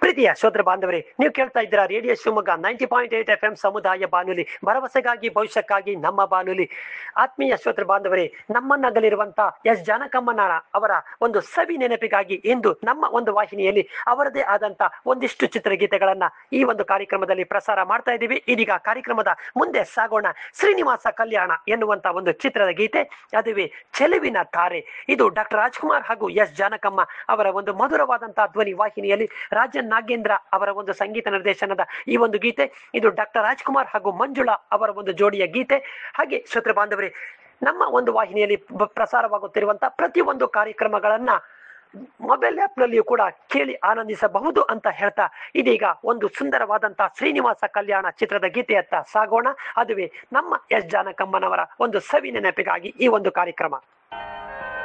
ಪ್ರೀತಿಯ ಶ್ರೋತೃ ಬಾಂಧವರೇ ನೀವು ಕೇಳ್ತಾ ಇದ್ದೀರಾ radio Shivamogga ninety point eight F M ಸಮುದಾಯ ಬಾನುಲಿ ಭರವಸೆಗಾಗಿ ಭವಿಷ್ಯಕ್ಕಾಗಿ ನಮ್ಮ ಬಾನುಲಿ ಆತ್ಮೀಯ ಶ್ರೋತೃ ಬಾಂಧವರೇ ನಮ್ಮನ್ನಗಲಿರುವಂತ ಎಸ್ ಜಾನಕಮ್ಮನ ಅವರ ಒಂದು ಸವಿ ನೆನಪಿಗಾಗಿ ಇಂದು ನಮ್ಮ ಒಂದು ವಾಹಿನಿಯಲ್ಲಿ ಅವರದೇ ಆದಂತ ಒಂದಿಷ್ಟು ಚಿತ್ರಗೀತೆಗಳನ್ನ ಈ ಒಂದು ಕಾರ್ಯಕ್ರಮದಲ್ಲಿ ಪ್ರಸಾರ ಮಾಡ್ತಾ ಇದ್ದೀವಿ ಇದೀಗ ಕಾರ್ಯಕ್ರಮದ ಮುಂದೆ ಸಾಗೋಣ ಶ್ರೀನಿವಾಸ ಕಲ್ಯಾಣ ಎನ್ನುವಂತ ಒಂದು ಚಿತ್ರದ ಗೀತೆ ಅದುವೇ ಚೆಲುವಿನ ತಾರೆ ಇದು ಡಾಕ್ಟರ್ ರಾಜ್ಕುಮಾರ್ ಹಾಗೂ ಎಸ್ ಜಾನಕಮ್ಮ ಅವರ ಒಂದು ಮಧುರವಾದಂತಹ ಧ್ವನಿ ವಾಹಿನಿಯಲ್ಲಿ ರಾಜನ್ ನಾಗೇಂದ್ರ ಅವರ ಒಂದು ಸಂಗೀತ ನಿರ್ದೇಶನದ ಈ ಒಂದು ಗೀತೆ ಇದು ಡಾಕ್ಟರ್ ರಾಜ್ಕುಮಾರ್ ಹಾಗೂ ಮಂಜುಳಾ ಅವರ ಒಂದು ಜೋಡಿಯ ಗೀತೆ ಹಾಗೆ ಶ್ರೋತೃ ಬಾಂಧವರೇ ನಮ್ಮ ಒಂದು ವಾಹಿನಿಯಲ್ಲಿ ಬ- ಪ್ರಸಾರವಾಗುತ್ತಿರುವಂತಹ ಪ್ರತಿಯೊಂದು ಕಾರ್ಯಕ್ರಮಗಳನ್ನ ಮೊಬೈಲ್ ಆ್ಯಪ್ನಲ್ಲಿಯೂ ಕೂಡ ಕೇಳಿ ಆನಂದಿಸಬಹುದು ಅಂತ ಹೇಳ್ತಾ ಇದೀಗ ಒಂದು ಸುಂದರವಾದಂತಹ ಶ್ರೀನಿವಾಸ ಕಲ್ಯಾಣ ಚಿತ್ರದ ಗೀತೆಯತ್ತ ಸಾಗೋಣ ಅದುವೇ ನಮ್ಮ ಎಸ್ ಜಾನಕಮ್ಮನವರ ಒಂದು ಸವಿ ನೆನಪಿಗಾಗಿ ಈ ಒಂದು ಕಾರ್ಯಕ್ರಮ